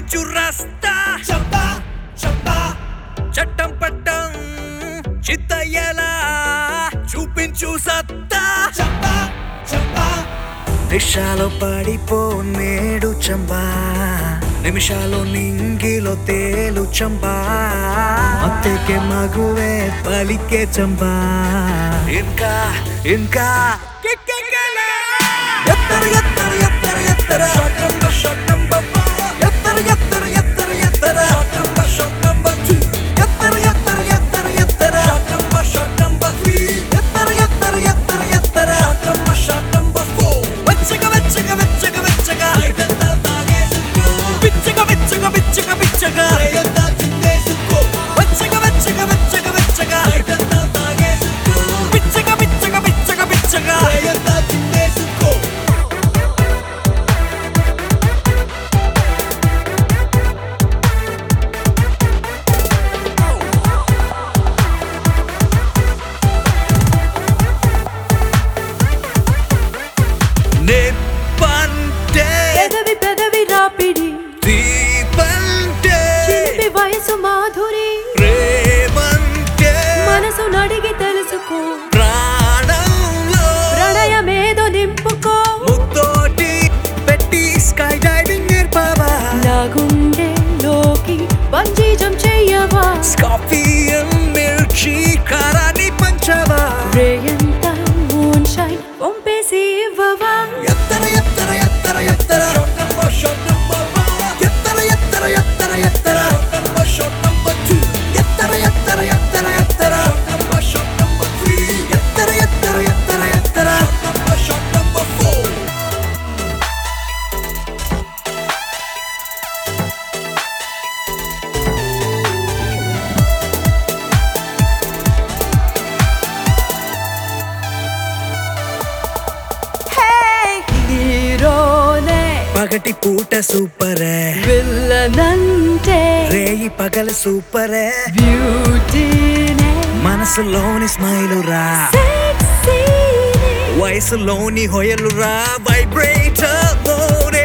చూపించు రస్తా చంపా చంపా చట్టం పట్టం చిత్తయ్యలా చూపించు సత్తా చంపా చంపా దిశాలో పడిపో నేడు చంబా నిమిషాలు నింగిలో తేలు చంబా అత్తెకే మగువే పలికే చంబా ఇంకా ఇంకా ఎత్తర ఎత్తర ఎత్తర ఎత్తర షట్రంబ షట్రంబ ఎత్తర ఎత్తర ఎత్తర ఎత్తర షట్రంబ షట్రంబ ఎత్తర ఎత్తర ఎత్తర ఎత్తర షట్రంబ షట్రంబ ఎత్తర ఎత్తర ఎత్తర ఎత్తర షట్రంబ షట్రంబ వెచ్చగా వెచ్చగా వెచ్చగా వెచ్చగా ఐదంతా తాగేసుకో పిచ్చగా పిచ్చగా పిచ్చగా పిచ్చగా రేయంతా చిందేసుకో వెచ్చగా వెచ్చగా వెచ్చగా వెచ్చగా ఐదంతా తాగేసుకో పిచ్చగా పిచ్చగా పిచ్చగా పిచ్చగా రేయంతా చిందేసుకో నిప్పంటే పెదవి పెదవి రాపిడి దీపంటే చిలిపి వయసు మాధురి ప్రేమంటే మనసు నడిగి తెలుసుకో ప్రాణంలో ప్రణయమేదో నింపుకో ముత్తోటి పెట్టి స్కై డైవింగ్ నేర్పావా నా గుండెలోకి బంజీజం చెయ్యవా స్కార్పియన్ మిర్చి కారాన్ని పంచవా రేయంత మూన్ షైన్ పంపేసి ఇవ్వవా ఎత్తర ఎత్తర ఎత్తర ఎత్తర షొట్టంబ షొట్టంబ ఎత్తర ఎత్తర ఎత్తర ఎత్తర షొట్టంబ షొట్టంబ టూ ఎత్తర ఎత్తర ఎత్తర ఎత్తర షొట్టంబ షొట్టంబ త్రీ ఎత్తర ఎత్తర ఎత్తర ఎత్తర షొట్టంబ షొట్టంబ ఫోర్ హీరోనే పగటి పూట సూపరే విల్లనంటే రేయి పగలు సూపరే బ్యూటీనే మనసులోని స్మైలు రా సెక్సీనే వయసులోని హొయలు రా వైబ్రేటర్ మోనే